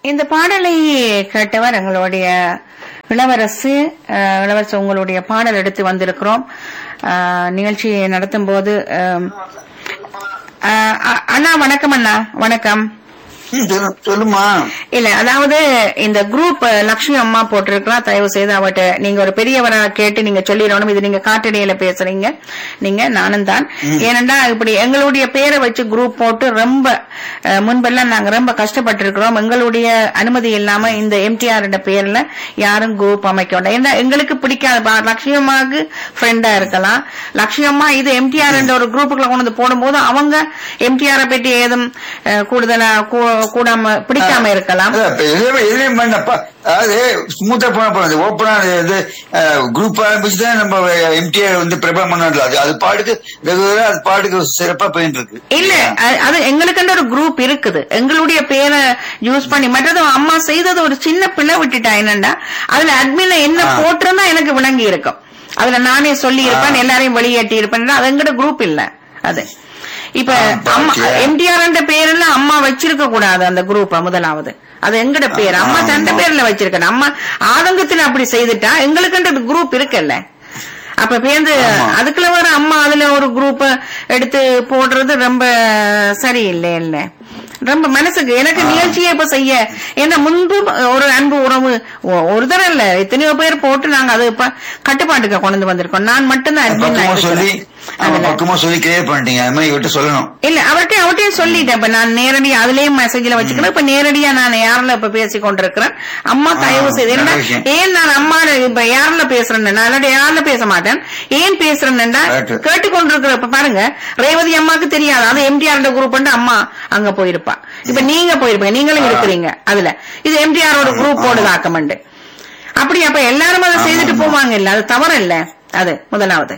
இந்த பாடலை கேட்டவர் எங்களுடைய இளவரசு அஹ், இளவரசு உங்களுடைய பாடல் எடுத்து வந்திருக்கிறோம் அஹ், நிகழ்ச்சியை நடத்தும் போது அஹ், அஹ், அ- அண்ணா வணக்கம் அண்ணா வணக்கம் ம், சொல்லு- சொல்லுமா இல்ல அதாவது இந்த குரூப் லக்ஷ்மி அம்மா போட்டிருக்கிறா தயவு செய்து அவட்ட நீங்க ஒரு பெரியவரை கேட்டு நீங்க சொல்லிடணும் இது நீங்க காட்டடியில பேசுறீங்க நீங்க நானும் தான் ஏனென்றா இப்படி எங்களுடைய பேரை வச்சு குரூப் போட்டு ரொம்ப அஹ், முன்பெல்லாம் நாங்க ரொம்ப கஷ்டப்பட்டிருக்கிறோம் எங்களுடைய அனுமதி இல்லாம இந்த எம்டிஆர் பேர்ல யாரும் குரூப் அமைக்க வேண்டாம் ஏன்னா எங்களுக்கு பிடிக்காத பா- லக்ஷ்மி அம்மாவுக்கு ஃப்ரெண்டா இருக்கலாம் லக்ஷ்மி அம்மா இது எம்டிஆர் என்ற ஒரு குரூப்புக்குள்ள கொண்டு வந்து போடும்போது அவங்க எம்டிஆரை பற்றி ஏதும் அஹ், கூடுதலா கூ- கூடாம பிடிக்காம இருக்கலாம் அதான் இப்ப எதுவுமே எதுலையும் பண்ணப்பா அதாவது ஸ்மூத்தா போன போனது ஓப்பனா இது குரூப் ஆரம்பிச்சு தான் நம்ம எம்டிஆர் வந்து பிரபலம் பண்ணல அது அது பாட்டுக்கு ரெகுலரா அது பாட்டுக்கு சிறப்பா போயிட்டு இருக்கு இல்ல அ- அது எங்களுக்குன்ற ஒரு குரூப் இருக்குது எங்களுடைய பேரை யூஸ் பண்ணி மற்றது அம்மா செய்தது ஒரு சின்ன பிள்ளை விட்டுட்டா என்னண்டா அதுல அட்மின்ல என்ன ஆ. போட்டிருந்தா எனக்கு விளங்கி இருக்கும் அதுல நானே சொல்லி இருப்பேன் ஆ. எல்லாரையும் வெளியேற்றி இருப்பேன் அது எங்கட குரூப் இல்ல அது இப்ப ஆ, அம்மா பாத்தியா? எம்டிஆர் பேர்ல அம்மா வச்சிருக்க கூடாது அந்த குரூப்ப முதலாவது அது எங்கட பேர் அம்மா ஆமா. தண்ட பேர்ல வச்சிருக்கணும் அம்மா ஆதங்கத்துல அப்படி செய்துட்டா எங்களுக்குன்றது குரூப் இருக்குல்ல அப்ப பேருந்து ஆமா. அதுக்குள்ள வர அம்மா அதுல ஒரு குரூப் எடுத்து போடுறது ரொம்ப சரியில்லை இல்ல ரொம்ப மனசுக்கு எனக்கு நிகழ்ச்சியை இப்ப செய்ய ஏன்னா முன்பு ஒரு அன்பு உறவு ஒ- ஒரு தரம் இல்ல எத்தனையோ பேர் போட்டு நாங்க அது இப்ப கட்டுப்பாட்டுக்கு கொண்டு வந்திருக்கோம் நான் மட்டும்தான் admin ஆ பக்குவமா சொல்லி இருக்கிறேன். ஆமா, அதுல. பக்குவமா சொல்லி கிளியர் பண்ணிட்டீங்க அது மாதிரி இவர்கிட்ட சொல்லணும் இல்ல அவர்கிட்ட அவர்கிட்டயும் சொல்லிட்டேன் இப்ப நான் நேரடியா அதுலயும் மெசேஜ்ல வச்சுக்கிறேன் இப்ப நேரடியா நான் யாரில் இப்ப பேசி கொண்டிருக்கிறேன் அம்மா ஆ, தயவு செய்து நல்ல ஏன்னா, விஷயம். ஏன் நான் அம்மா இப்ப யாரில் பேசுறேன் நான் இல்லாட்டி யாரில் பேச மாட்டேன் ஏன் பேசுறேன்னா Correct. கேட்டுக்கொண்டிருக்கிற இப்ப பாருங்க ரேவதி அம்மாக்கு தெரியாது அது எம்டிஆர் குரூப் அம்மா அங்க போயிருப்பா இப்ப நீங்க போயிருப்பீங்க நீங்களும் ஆ. இருக்கிறீங்க அதுல இது எம்டிஆரோட ஆமா, குரூப் ஆமா. போடுதாக்கமண்டு அப்படி அப்ப எல்லாரும் அதை ஆமா, செய்துட்டு ஆமா. போவாங்க இல்ல அது தவறு இல்ல அது முதலாவது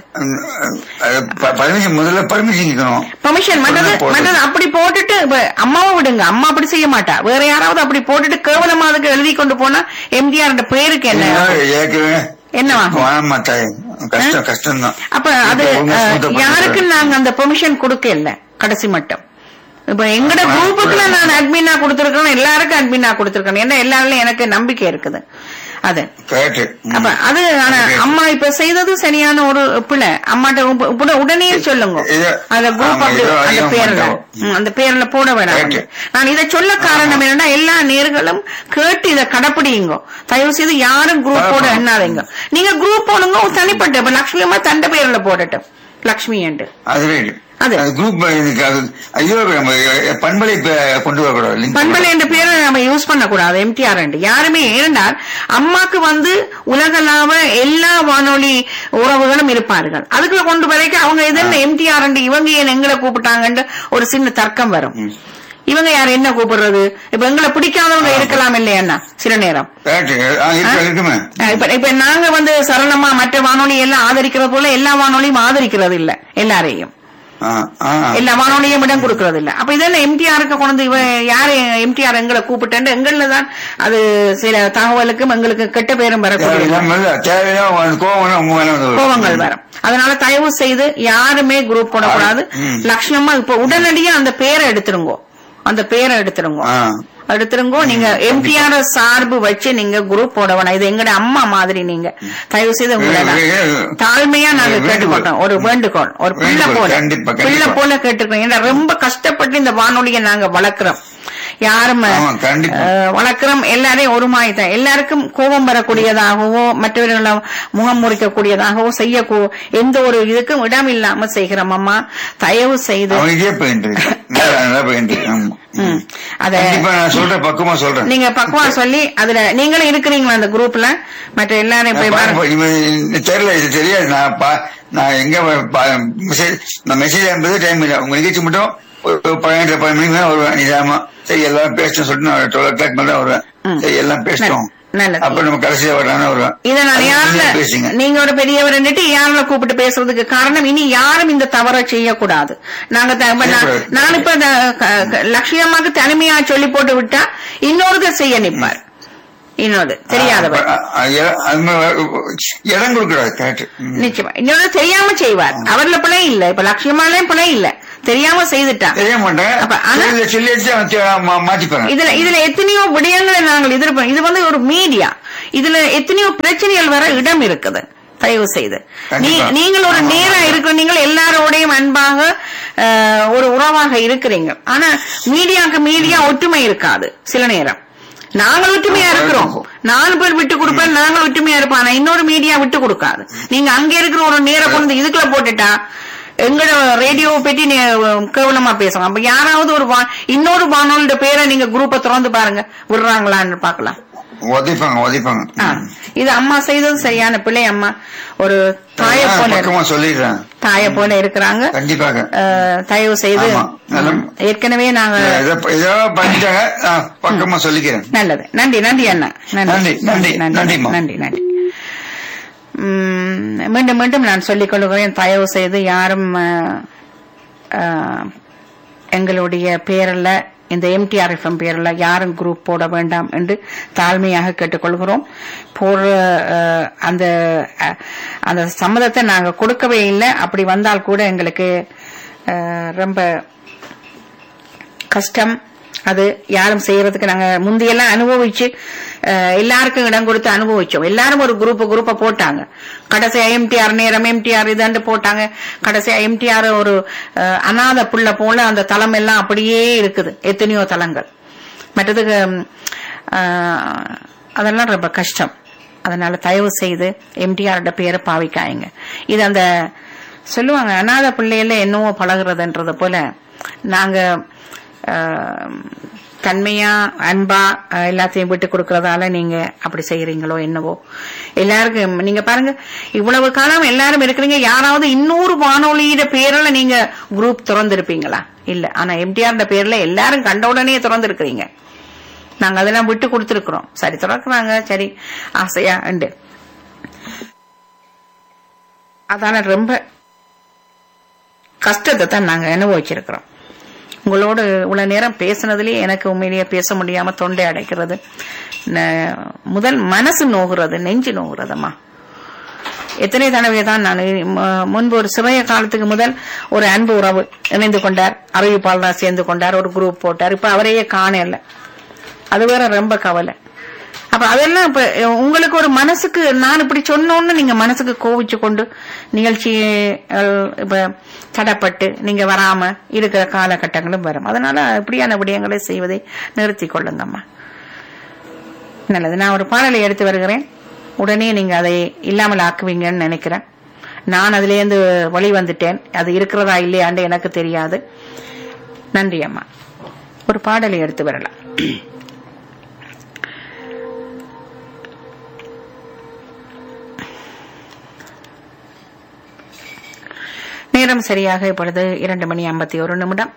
பர்மிஷன் முதல்ல பர்மிஷன் கேட்கணும் பர்மிஷன் மற்றது போடுறது. மற்றது அப்படி போட்டுட்டு இப்ப அம்மாவை விடுங்க அம்மா அப்படி செய்ய மாட்டா வேற யாராவது அப்படி போட்டுட்டு கேவலமா அதுக்கு எழுதி கொண்டு போனா எம்டிஆர் பேருக்கு என்ன ஏற்கனவே என்னவாகும் வாழமா தாய் கஷ்டம் கஷ்டம் தான் அப்ப அது அஹ், யாருக்கு நாங்க அந்த பெர்மிஷன் கொடுக்க இல்ல கடைசி மட்டும் இப்ப எங்கட ஆமா. குரூப்புக்குள்ள நான் அட்மினா கொடுத்திருக்கேன் எல்லாருக்கும் அட்மினா கொடுத்திருக்கேன் ஏன்னா எல்லாருலயும் எனக்கு நம்பிக்கை இருக்குது அது கரெக்ட் அப்ப அது ஆனா அம்மா இப்ப செய்தது சரியான ஒரு பிள்ளை அம்மாட்ட உப்ப- உடனே- உடனே சொல்லுங்க இது- அந்த குரூப் ஆமா, அப்படி இது அந்த அதிகம் பேர்ல பண்றோம். ம், அந்த பேர்ல போட வேணாம் Right. நான் இதை சொல்ல காரணம் என்னன்னா எல்லா நேர்களும் கேட்டு இதை கடைப்பிடிங்க தயவு செய்து யாரும் குரூப் போட ஆமா. எண்ணாதீங்க நீங்க குரூப் போடுங்க ஒரு தனிப்பட்ட இப்ப லட்சுமி அம்மா தண்ட பேர்ல போடட்டும் லட்சுமி என்று அது ரைட் அது. அது குரூப் இதுக்கு அது ஐயோ நம்ம பண்பலை இப்ப கொண்டு வரக்கூடாது link பண்பலை என்ற பேரை நம்ம யூஸ் பண்ணக்கூடாது எம்டிஆர் யாருமே ஏனென்றால் அம்மாக்கு வந்து உலகளாவ எல்லா வானொலி உறவுகளும் இருப்பார்கள் அதுக்குள்ள கொண்டு வரைக்கும் அவங்க எது எம்டிஆர் இவங்க ஏன் எங்களை கூப்பிட்டாங்கன்னு ஒரு சின்ன தர்க்கம் வரும் ம். இவங்க யார் என்ன கூப்பிடுறது இப்ப எங்களை பிடிக்காதவங்க இருக்கலாம் இல்லையா சில நேரம் Correct. ஆ, இருக்கு இருக்குமே அஹ் இப்ப இப்ப நாங்க வந்து சரளமா மற்ற வானொலி எல்லாம் ஆதரிக்கிறது போல எல்லா வானொலியும் ஆதரிக்கிறது இல்ல எல்லாரையும் ஆ, ஆ. எல்லா வானொலியும் இடம் கொடுக்கறது இல்ல அப்ப இதெல்லாம் எம்டிஆருக்கு கொண்டு இவ யாரு எம்டிஆர் எங்களை கூப்பிட்டேன் எங்கள்ல தான் அது சில தகவலுக்கும் எங்களுக்கு கெட்ட பேரும் வரக்கூடிய தேவையில்லாம இல்ல, தேவையில்லாம வந்து கோவம் வரும், உங்க மேல வந்து வரும். கோபங்கள் வரும் அதனால தயவு செய்து யாருமே குரூப் போடக்கூடாது ம். லட்சணமா இப்ப உடனடியா அந்த பேரை எடுத்துருங்கோ அந்த பேரை எடுத்துருங்கோ ஆ. எடுத்துருங்கோ நீங்க எம்டிஆர் சார்பு வச்சு நீங்க குரூப் போட வேணாம் இது எங்கட அம்மா மாதிரி நீங்க தயவு செய்து உங்களை நான் ஏ, ஏ, ஏ. தாழ்மையா நாங்க வேண்டுகோள். கேட்டுக்கொண்டோம் ஒரு வேண்டுகோள் ஒரு பிள்ளை வேண்டுகோள், போல கண்டிப்பா, கண்டிப்பா. பிள்ளை போல கேட்டுக்கிறோம் ஏன்னா ரொம்ப கஷ்டப்பட்டு இந்த வானொலியை நாங்க வளர்க்கிறோம் யாரும் ஆமா, கண்டிப்பா. அஹ், வளர்க்கிறோம் எல்லாரையும் ஒரு மாதிரி தான் எல்லாருக்கும் கோபம் வரக்கூடியதாகவோ மற்றவர்களை முகம் முறிக்கக்கூடியதாகவோ செய்ய எந்த ஒரு இதுக்கும் இடம் இல்லாம செய்கிறோம் அம்மா தயவு செய்து அவன் இதே போயிட்டு இருக்கு. நல்லா நல்லா போயிட்டு இருக்கு. ஆமா. ம், அத கண்டிப்பா நான் சொல்றேன் பக்குவமா சொல்றேன் நீங்க பக்குவா சொல்லி அதுல நீங்களும் இருக்கிறீங்களா அந்த குரூப்ல மற்ற எல்லாரையும் போய் நான் பாருங்க பாருங்க, இவன் தெரியல இது தெரியாது நான் பா- நான் எங்க மெசேஜ் நான் மெசேஜ் அனுப்புறது டைம் இல்லை உங்க நிகழ்ச்சி மட்டும் ஒரு ஒரு பன்னெண்டு பதினஞ்சு மணிக்கு மேல வருவேன் நிதானமா சரி எல்லாம் பேசணும் சொல்லிட்டு நான் டுவெல் ஓ கிளாக் மேல தான் வருவேன் ம். சரி எல்லாம் பேசிட்டோம் நல்லது. அப்ப நம்ம கடைசியா வரலான்னு வருவேன் இத நான் அது யாருல நீங்க பேசுங்க நீங்க ஒரு பெரியவர் யாருல கூப்பிட்டு பேசுறதுக்கு காரணம் இனி யாரும் இந்த தவறை செய்யக்கூடாது நாங்க த- இப்ப நான் செய்யக்கூடாது. நான் இப்ப இந்த க- க- லட்சியமாக்கு தனிமையா சொல்லி போட்டு விட்டா இன்னொருத்தர் செய்ய நிப்பார் இன்னொரு தெரியாதவர் அ- அ- இட- அது மாதிரி இடம் கொடுக்கூடாது கரெக்ட் நிச்சயமா இன்னொரு தெரியாம செய்வார் அவர்ல பிழை இல்ல இப்ப லட்சியமாலே பிழை இல்ல தெரியாம செய்துட்டான் தெரிய மாட்டேன் அப்ப ஆனா- சொல்லி சொல்லிட்டு அவன் தே- மா- மாத்திப்பாங்க இதுல இதுல எத்தனையோ விடயங்களை நாங்கள் எதிர்ப்போம் இது வந்து ஒரு மீடியா இதுல எத்தனையோ பிரச்சனைகள் வர இடம் இருக்குது தயவு செய்து நீ- கண்டிப்பா. நீங்கள் ஒரு ஆமா, நேரா ஆமா. இருக்கிற நீங்கள் எல்லாரோடையும் அன்பாக அஹ், ஒரு உறவாக இருக்கிறீங்க ஆனா மீடியாக்கு மீடியா ஒற்றுமை இருக்காது சில நேரம் நாங்கள் ஒற்றுமையா ஆமா, இருக்கிறோம் இருக்கும். நாலு பேர் விட்டு கொடுப்பேன் நாங்கள் ஒற்றுமையா இருப்போம் ஆனா இன்னொரு மீடியா விட்டு கொடுக்காது நீங்க அங்க இருக்கிற ஒரு நேர கொண்டு இதுக்குள்ள போட்டுட்டா எங்களோட ரேடியோவை பற்றி நீ கேவலமா பேசுவோம் அப்ப யாராவது ஒரு வா- இன்னொரு வானொலியோட பேரை நீங்க குரூப்பை திறந்து பாருங்க விடுறாங்களான்னு பாக்கலாம் உதைப்பாங்க உதைப்பாங்க ஆ. இது அம்மா செய்தது சரியான பிள்ளை அம்மா ஒரு தாய நான் போல இருக்கு. பக்கமா சொல்லிடுறேன் தாய போல இருக்கிறாங்க கண்டிப்பாக அஹ், தயவு செய்து ஆமா. நல்ல- ஏற்கனவே நாங்க ஏதோ ஏதோ பண்ணிட்டாங்க நான் பக்கமா சொல்லிக்கிறேன் நல்லது நன்றி நன்றி அண்ணா நன்றி, நன்றி, நன்றிம்மா. நன்றி நன்றி உம், மீண்டும் மீண்டும் நான் சொல்லிக் கொள்கிறேன் தயவு செய்து யாரும் அஹ், அஹ், எங்களுடைய பேரில் இந்த எம்டிஆர் எஃப்எம் பேரில் யாரும் குரூப் போட வேண்டாம் என்று தாழ்மையாக கேட்டுக்கொள்கிறோம் போடுற அஹ், அந்த அஹ், அந்த சம்மதத்தை நாங்கள் கொடுக்கவே இல்லை அப்படி வந்தால் கூட எங்களுக்கு அஹ், ரொம்ப கஷ்டம் அது யாரும் செய்யறதுக்கு நாங்க முந்தியெல்லாம் அனுபவிச்சு அஹ், எல்லாருக்கும் இடம் கொடுத்து அனுபவிச்சோம் எல்லாரும் ஒரு குரூப் குரூப்பை போட்டாங்க கடைசியா எம்டிஆர் நேரம் எம்டிஆர் இதாண்டு போட்டாங்க கடைசியா எம்டிஆர் ஒரு அஹ், அநாத புள்ள போல அந்த தளம் எல்லாம் அப்படியே இருக்குது எத்தனையோ தளங்கள் மற்றதுக்கு ம், அஹ், அதெல்லாம் ரொம்ப கஷ்டம் அதனால தயவு செய்து எம்டிஆரோட பேரை பாவிக்காயங்க இது அந்த சொல்லுவாங்க அநாத பிள்ளையில என்னவோ பழகுறதுன்றது போல நாங்க ஆஹ், தன்மையா அன்பா ஆஹ், எல்லாத்தையும் விட்டு கொடுக்கறதால நீங்க அப்படி செய்யறீங்களோ என்னவோ எல்லாருக்கும் நீங்க பாருங்க இவ்வளவு காலம் எல்லாரும் இருக்கிறீங்க யாராவது இன்னொரு வானொலியிட பேர்ல நீங்க குரூப் திறந்திருப்பீங்களா இல்ல ஆனா எம்டிஆர் பேர்ல எல்லாரும் கண்ட உடனே திறந்திருக்கிறீங்க நாங்க அதெல்லாம் விட்டு கொடுத்திருக்கிறோம் சரி திறக்கிறாங்க சரி ஆசையா உண்டு அதான ரொம்ப கஷ்டத்தை தான் நாங்க அனுபவிச்சிருக்கிறோம் உங்களோட இவ்வளவு நேரம் பேசுனதுலயே எனக்கு உண்மையிலேயே பேச முடியாம தொண்டை அடைக்கிறது ந- முதல் மனசு நோகுறது நெஞ்சு நோகுறதம்மா எத்தனை தடவை தான் நான் ம- முன்பு ஒரு சிறைய காலத்துக்கு முதல் ஒரு அன்பு உறவு இணைந்து கொண்டார் அறிவிப்பாளராக சேர்ந்து கொண்டார் ஒரு குரூப் போட்டார் இப்ப அவரையே காணல அது வேற ரொம்ப கவலை அப்ப அதெல்லாம் இப்ப உங்களுக்கு ஒரு மனசுக்கு நான் இப்படி சொன்னோன்னு நீங்க மனசுக்கு கோவிச்சு கொண்டு நிகழ்ச்சி அஹ், இப்ப தடப்பட்டு நீங்க வராம இருக்கிற காலகட்டங்களும் வரும் அதனால இப்படியான விடயங்களை செய்வதை நிறுத்தி கொள்ளுங்கம்மா நல்லது நான் ஒரு பாடலை எடுத்து வருகிறேன் உடனே நீங்க அதை இல்லாமல் ஆக்குவீங்கன்னு நினைக்கிறேன் நான் அதிலேருந்து வழி வந்துட்டேன் அது இருக்கிறதா இல்லையான்னு எனக்கு தெரியாது நன்றி அம்மா ஒரு பாடலை எடுத்து வரலாம் நேரம் சரியாக இப்பொழுது இரண்டு மணி ஐம்பத்தி ஒரு நிமிடம்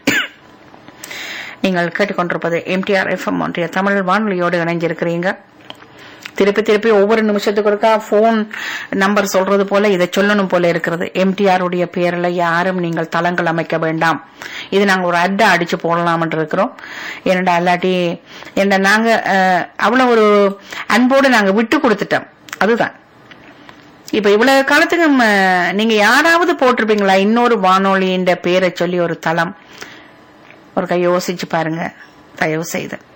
நீங்கள் கேட்டுக்கொண்டிருப்பது எம்டிஆர் எஃப்எம் ஒன்றிய தமிழ் வானொலியோடு இணைஞ்சிருக்கிறீங்க திருப்பி திருப்பி ஒவ்வொரு நிமிஷத்துக்கு ஒருக்கா போன் நம்பர் சொல்றது போல இதை சொல்லணும் போல இருக்கிறது எம்டிஆர் உடைய பேர்ல யாரும் நீங்கள் தளங்கள் அமைக்க வேண்டாம் இது நாங்க ஒரு அட்டை அடிச்சு போடலாம் இருக்கிறோம் ஏனண்டா அல்லாட்டி என்ன நாங்க அஹ், அவ்வளவு ஒரு அன்போடு நாங்க விட்டு கொடுத்துட்டோம் அதுதான் இப்ப இவ்வளவு காலத்துக்கு ம, நீங்க யாராவது போட்டிருப்பீங்களா இன்னொரு வானொலியின் பேரை சொல்லி ஒரு தளம் ஒரு கை யோசிச்சு பாருங்க தயவு செய்து